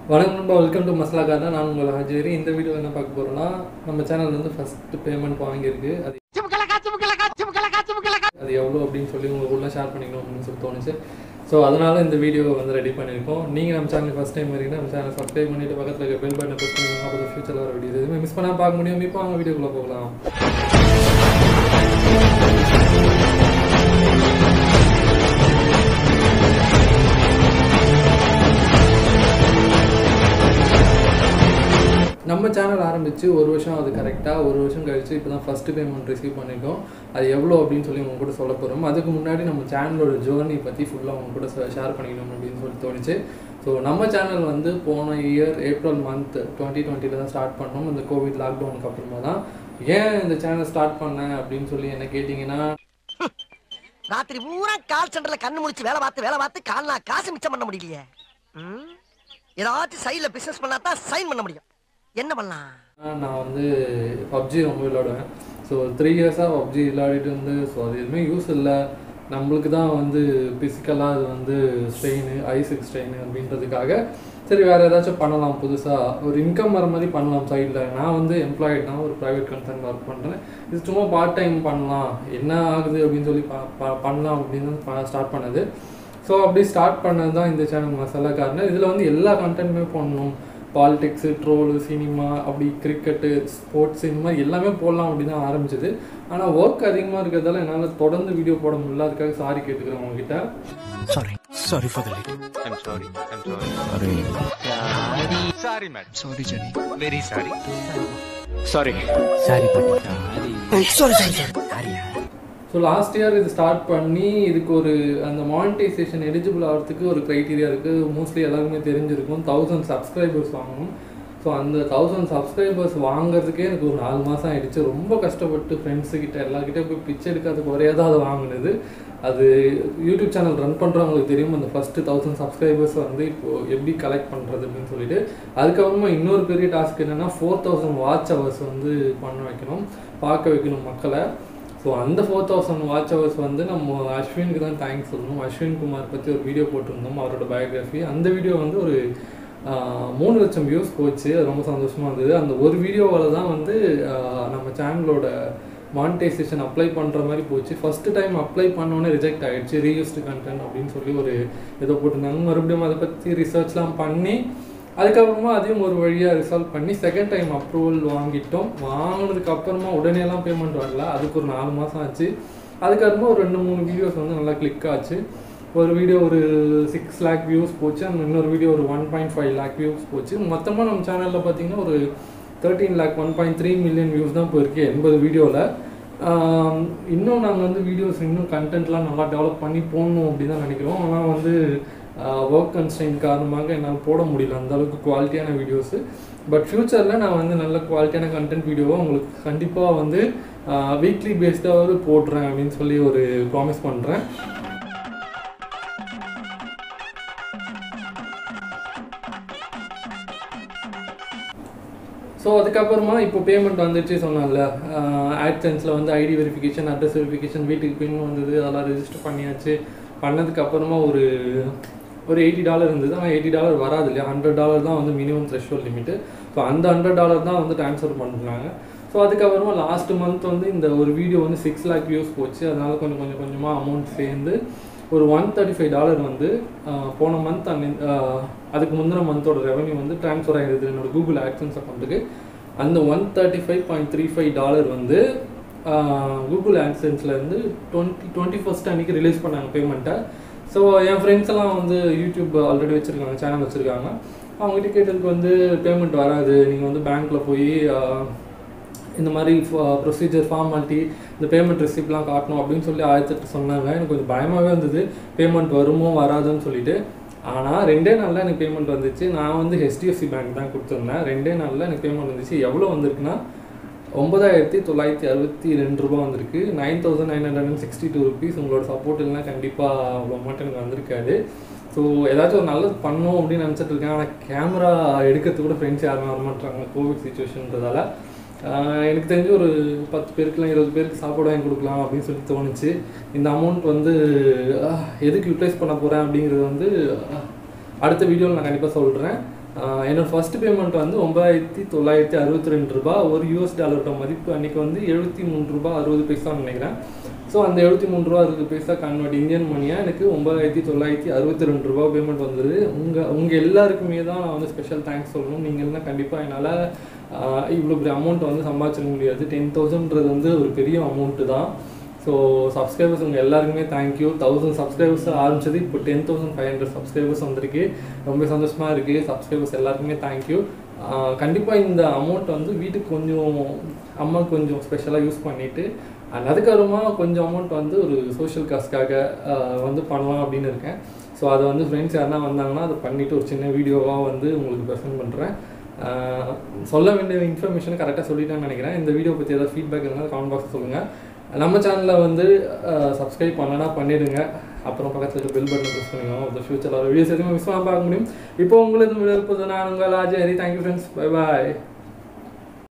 வணக்கம் நண்பா welcome to masala Karnaugh நான் உங்கள் ஹஜேரி இந்த வீடியோ என்ன பார்க்க போகிறோம்னா நம்ம சேனல் வந்து ஃபர்ஸ்ட் பேமெண்ட் வாங்கியிருக்கு அது அது எவ்வளோ அப்படின்னு சொல்லி உங்களுக்குள்ள ஷேர் பண்ணிக்கணும் அப்படின்னு சொல்லி தோணுச்சு ஸோ அதனால இந்த வீடியோ வந்து ரெடி பண்ணியிருக்கோம் நீங்கள் நம்ம சேனல் ஃபஸ்ட் டைம் வரீங்கன்னா நம்ம சேனல் சப்ஸ்கிரைப் பண்ணிட்டு பக்கத்தில் இருக்க பெல் பட்டனை ப்ரெஸ் பண்ணிக்கோங்க அப்போ ஃபியூச்சரில் வர வீடியோ எதுவுமே மிஸ் பண்ணால் பார்க்க முடியும் இப்போ அவங்க வீடியோக்குள்ளே போகலாம் நம்ம சேனல் ஆரம்பித்து ஒரு வருஷம் அது கரெக்டாக ஒரு வருஷம் கழிச்சு இப்போ தான் ஃபஸ்ட்டு பேமெண்ட் ரிசீவ் பண்ணியிருக்கோம் அது எவ்வளோ அப்படின்னு சொல்லி உங்க கூட சொல்ல போகிறோம் அதுக்கு முன்னாடி நம்ம சேனலோட ஜேர்னி பற்றி ஃபுல்லாக உங்க கூட ஷேர் பண்ணிக்கணும் அப்படின்னு சொல்லி தோணுச்சு ஸோ நம்ம சேனல் வந்து போன இயர் ஏப்ரல் மந்த் டுவெண்ட்டி டுவெண்ட்டியில் தான் ஸ்டார்ட் பண்ணோம் இந்த கோவிட் லாக்டவுனுக்கு அப்புறமா தான் ஏன் இந்த சேனல் ஸ்டார்ட் பண்ணேன் அப்படின்னு சொல்லி என்ன கேட்டிங்கன்னா ராத்திரி பூரா கால் சென்டர்ல கண்ணு முழிச்சு வேலை பார்த்து வேலை பார்த்து கால்னா காசு மிச்சம் பண்ண முடியலையே ம்? ஏதாச்சும் சைடுல பிசினஸ் பண்ணா தான் சைன் பண்ண முடியும் என்ன பண்ணலாம் நான் வந்து பப்ஜி ரொம்ப விளையாடுவேன் ஸோ த்ரீ இயர்ஸாக பப்ஜி விளையாடிட்டு வந்து ஸோ அது எதுவுமே யூஸ் இல்லை நம்மளுக்கு தான் வந்து ஃபிசிக்கலாக அது வந்து ஸ்ட்ரெயின் ஐஸுக்கு ஸ்ட்ரெயின் அப்படின்றதுக்காக சரி வேறு ஏதாச்சும் பண்ணலாம் புதுசாக ஒரு இன்கம் வர மாதிரி பண்ணலாம் சைடில் நான் வந்து எம்ப்ளாய்ட் தான் ஒரு ப்ரைவேட் கன்சர்ன் ஒர்க் பண்ணுறேன் இது சும்மா பார்ட் டைம் பண்ணலாம் என்ன ஆகுது அப்படின்னு சொல்லி ப ப- பண்ணலாம் அப்படின்னு ஸ்டார்ட் பண்ணது ஸோ அப்படி ஸ்டார்ட் பண்ணது தான் இந்த சேனல் மசாலா காரணம் இதில் வந்து எல்லா கண்டென்ட்டுமே பண்ணணும் பாலிடிக்ஸு ட்ரோலு சினிமா அப்படி கிரிக்கெட்டு ஸ்போர்ட்ஸ் இந்த மாதிரி எல்லாமே போடலாம் அப்படி தான் ஆரம்பிச்சது ஆனால் ஒர்க் அதிகமாக இருக்கிறதால என்னால் தொடர்ந்து வீடியோ போட முடியல அதுக்காக சாரி கேட்டுக்கிறேன் உங்ககிட்ட Sorry. Sorry for the late. I'm sorry. I'm sorry. Sorry. Sorry, madam. Sorry, Jenny. Very sorry. Sorry. Sorry, Patti. Sorry, sorry, sorry. Sorry. So last year இது ஸ்டார்ட் பண்ணி இதுக்கு ஒரு அந்த மானிட்டைசேஷன் எலிஜிபிள் ஆகிறதுக்கு ஒரு க்ரைட்டீரியா இருக்குது மோஸ்ட்லி எல்லாருக்குமே தெரிஞ்சிருக்கும் தௌசண்ட் சப்ஸ்கிரைபர்ஸ் வாங்கணும் ஸோ அந்த தௌசண்ட் சப்ஸ்கிரைபர்ஸ் வாங்குறதுக்கே எனக்கு ஒரு நாலு மாதம் ஆயிடுச்சு ரொம்ப கஷ்டப்பட்டு ஃப்ரெண்ட்ஸுக்கிட்ட எல்லாருக்கிட்டே போய் பிச்சை எடுக்காத ஒரே தான் அதை வாங்கினது அது யூடியூப் சேனல் ரன் பண்ணுறவங்களுக்கு தெரியும் அந்த ஃபஸ்ட்டு தௌசண்ட் சப்ஸ்கிரைபர்ஸ் வந்து இப்போது எப்படி கலெக்ட் பண்ணுறது அப்படின்னு சொல்லிட்டு அதுக்கப்புறமா இன்னொரு பெரிய டாஸ்க் என்னென்னா ஃபோர் தௌசண்ட் வாட்ச் ஹவர்ஸ் வந்து பண்ண வைக்கணும் பார்க்க வைக்கணும் மக்களை ஸோ அந்த ஃபோர் தௌசண்ட் வாட்ச் ஹவர்ஸ் வந்து நம்ம அஸ்வினுக்கு தான் தேங்க்ஸ் சொல்லணும் அஸ்வின் குமார் பற்றி ஒரு வீடியோ போட்டிருந்தோம் அவரோட பயோகிராஃபி அந்த வீடியோ வந்து ஒரு ஆஹ், மூணு லட்சம் வியூஸ் போச்சு அது ரொம்ப சந்தோஷமாக இருந்தது அந்த ஒரு வீடியோவால் தான் வந்து ஆஹ், நம்ம சேனலோட மானிட்டைசேஷன் அப்ளை பண்ணுற மாதிரி போச்சு ஃபஸ்ட்டு டைம் அப்ளை பண்ணோன்னே ரிஜெக்ட் ஆகிடுச்சு ரீயூஸ்டு கண்டென்ட் அப்படின்னு சொல்லி ஒரு ஏதோ போட்டிருந்தாங்க மறுபடியும் அதை பற்றி ரிசர்ச்லாம் பண்ணி அதுக்கப்புறமா அதையும் ஒரு வழியாக ரிசால்வ் பண்ணி செகண்ட் டைம் அப்ரூவல் வாங்கிட்டோம் வாங்கினதுக்கு அப்புறமா உடனேலாம் பேமெண்ட் வரல அதுக்கு ஒரு நாலு மாதம் ஆச்சு அதுக்கப்புறமா ஒரு ரெண்டு மூணு வீடியோஸ் வந்து நல்லா கிளிக் ஆச்சு ஒரு வீடியோ ஒரு சிக்ஸ் லேக் வியூஸ் போச்சு அந்த இன்னொரு வீடியோ ஒரு one point five lakh views போச்சு மொத்தமாக நம்ம சேனலில் பார்த்தீங்கன்னா ஒரு thirteen lakh one point three million views தான் போயிருக்கு எண்பது வீடியோவில் இன்னும் நாங்கள் வந்து வீடியோஸ் இன்னும் கண்டென்ட்லாம் நல்லா டெவலப் பண்ணி போடணும் அப்படி தான் நினைக்கிறோம் ஆனால் வந்து ஒர்க் கன்ஸ்டைன் காரணமாக என்னால் போட முடியல அந்த அளவுக்கு குவாலிட்டியான வீடியோஸு பட் ஃப்யூச்சரில் நான் வந்து நல்ல குவாலிட்டியான கண்டென்ட் வீடியோவை உங்களுக்கு கண்டிப்பாக வந்து வீக்லி பேஸ்டாவது போடுறேன் அப்படின்னு சொல்லி ஒரு ப்ராமிஸ் பண்ணுறேன் ஸோ அதுக்கப்புறமா இப்போ பேமெண்ட் வந்துச்சு சொன்னால ஆட்சன்ஸில் வந்து ஐடி வெரிஃபிகேஷன் அட்ரஸ் வெரிஃபிகேஷன் வீட்டுக்கு பின் வந்தது அதெல்லாம் ரெஜிஸ்டர் பண்ணியாச்சு பண்ணதுக்கு அப்புறமா ஒரு ஒரு எயிட்டி டாலர் இருந்தது ஆனால் எயிட்டி டாலர் வராது இல்லையா ஹண்ட்ரட் டாலர் தான் வந்து மினிமம் த்ரெஷ்ஹோல்ட் லிமிட்டு ஸோ அந்த ஹண்ட்ரட் டாலர் தான் வந்து ட்ரான்ஸ்ஃபர் பண்ணுறாங்க ஸோ அதுக்கப்புறமா லாஸ்ட் மந்த் வந்து இந்த ஒரு வீடியோ வந்து சிக்ஸ் லேக் வியூஸ் போச்சு அதனால கொஞ்சம் கொஞ்சம் கொஞ்சமாக அமௌண்ட் சேர்ந்து ஒரு ஒன் தேர்ட்டி ஃபைவ் டாலர் வந்து ஆஹ், போன மந்த் அண்ட் அதுக்கு முந்தின மந்தோட ரெவன்யூ வந்து ட்ரான்ஸ்ஃபர் ஆகிடுது என்னோட கூகுள் ஆக்சன்ஸ் அக்கௌண்ட்டுக்கு அந்த one thirty five point three five dollar வந்து கூகுள் ஆக்சன்ஸ்லேருந்து டுவெண்ட்டி டுவெண்ட்டி ஃபஸ்ட் அன்றைக்கி ரிலீஸ் பண்ணாங்க பேமெண்ட்டை ஸோ என் ஃப்ரெண்ட்ஸ் எல்லாம் வந்து யூடியூப் ஆல்ரெடி வச்சுருக்காங்க சேனல் வச்சுருக்காங்க அவங்ககிட்ட கேட்டதுக்கு வந்து பேமெண்ட் வராது நீங்கள் வந்து பேங்க்கில் போய் ஆஹ், இந்த மாதிரி ப்ரொசீஜர் ஃபார்மாலிட்டி இந்த பேமெண்ட் ரிசிப்ட்லாம் காட்டணும் அப்படின்னு சொல்லி ஆயிரத்தெட்டு சொன்னாங்க எனக்கு கொஞ்சம் பயமாகவே இருந்தது பேமெண்ட் வருமோ வராதுன்னு சொல்லிட்டு ஆனால் ரெண்டே நாளில் எனக்கு பேமெண்ட் வந்துச்சு நான் வந்து ஹெச்டிஎஃப்சி பேங்க் தான் கொடுத்துருந்தேன் ரெண்டே நாளில் எனக்கு பேமெண்ட் வந்துச்சு எவ்வளோ வந்திருக்குன்னா ஒன்பதாயிரத்தி தொள்ளாயிரத்தி அறுபத்தி ரெண்டு ரூபா வந்திருக்கு nine thousand nine hundred and sixty two rupees உங்களோட சப்போர்ட் இல்லைனா கண்டிப்பாக அவ்வளோ மட்டும் எனக்கு வந்திருக்காது ஸோ ஏதாச்சும் ஒரு நல்லது பண்ணணும் அப்படின்னு நினச்சிட்டு இருக்கேன் ஆனால் கேமரா எடுக்கிறதுக்கு கூட ஃப்ரெண்ட்ஸ் யாருமே வர மாட்டாங்க கோவிட் சுச்சுவேஷன்றதால ஆஹ் எனக்கு தெரிஞ்சு ஒரு பத்து பேருக்குலாம் இருபது பேருக்கு சாப்பாடு வாங்கி கொடுக்கலாம் அப்படின்னு சொல்லி தோணுச்சு இந்த அமௌண்ட் வந்து ஆஹ் எதுக்கு யூட்டிலைஸ் பண்ண போகிறேன் அப்படிங்கிறது வந்து ஆஹ் அடுத்த வீடியோவில் நான் கண்டிப்பாக சொல்கிறேன் ஆஹ் என்னோட ஃபர்ஸ்ட் பேமெண்ட் வந்து ஒன்பதாயிரத்தி தொள்ளாயிரத்தி அறுபத்தி ரெண்டு ரூபா ஒரு யூஎஸ் டாலரோட மதிப்பு அன்னைக்கு வந்து எழுபத்தி மூணு ரூபா அறுபது பைசான்னு நினைக்கிறேன் ஸோ அந்த எழுபத்தி மூணு ரூபா அறுபது பைசா கன்வெர்ட் இந்தியன் மணியாக எனக்கு ஒன்பதாயிரத்தி தொள்ளாயிரத்தி அறுபத்தி ரெண்டு ரூபா பேமெண்ட் வந்தது உங்கள் உங்கள் எல்லாருக்குமே தான் நான் வந்து ஸ்பெஷல் தேங்க்ஸ் சொல்லணும் நீங்கள் இருந்தால் கண்டிப்பாக என்னால் இவ்வளோ பெரிய அமௌண்ட் வந்து சம்பாதிச்சிட முடியாது டென் தௌசண்ட்றது வந்து ஒரு பெரிய அமௌண்ட்டு தான் ஸோ சப்ஸ்கிரைபர்ஸ் உங்கள் எல்லாருக்குமே தேங்க்யூ தௌசண்ட் சப்ஸ்கிரைபர்ஸ் ஆரம்பிச்சது இப்போ ten thousand five hundred subscribers வந்திருக்கு ரொம்ப சந்தோஷமாக இருக்குது சப்ஸ்கிரைபர்ஸ் எல்லாருக்குமே தேங்க்யூ கண்டிப்பாக இந்த அமௌண்ட் வந்து வீட்டுக்கு கொஞ்சம் அம்மா கொஞ்சம் ஸ்பெஷலாக யூஸ் பண்ணிவிட்டு அண்ட் அதுக்கப்புறமா கொஞ்சம் அமௌண்ட் வந்து ஒரு சோஷியல் காஸ்ட்காக வந்து பண்ணலாம் அப்படின்னு இருக்கேன் ஸோ அதை வந்து ஃப்ரெண்ட்ஸ் யாருனா வந்தாங்கன்னா அதை பண்ணிவிட்டு ஒரு சின்ன வீடியோவாக வந்து உங்களுக்கு ப்ரெசென்ட் பண்ணுறேன் சொல்ல வேண்டிய இன்ஃபர்மேஷன் கரெக்டாக சொல்லிட்டேன்னு நினைக்கிறேன் இந்த வீடியோ பற்றி ஏதாவது ஃபீட்பேக் இருந்தால் கமெண்ட் பாக்ஸ் சொல்லுங்கள் நம்ம சேனலில் வந்து சப்ஸ்கிரைப் பண்ணனா பண்ணிடுங்க அப்புறம் பக்கத்தில் இருக்க பெல் பட்டன் ப்ரெஸ் பண்ணிக்கோங்க இந்த ஃபியூச்சரில் வீடியோஸ் எதுவுமே மிஸ் பண்ணாம பார்க்க முடியும் இப்போ உங்களுக்கு வீடியோ இருப்பது நான் உங்கள் Ajay Hari thank you friends bye பாய்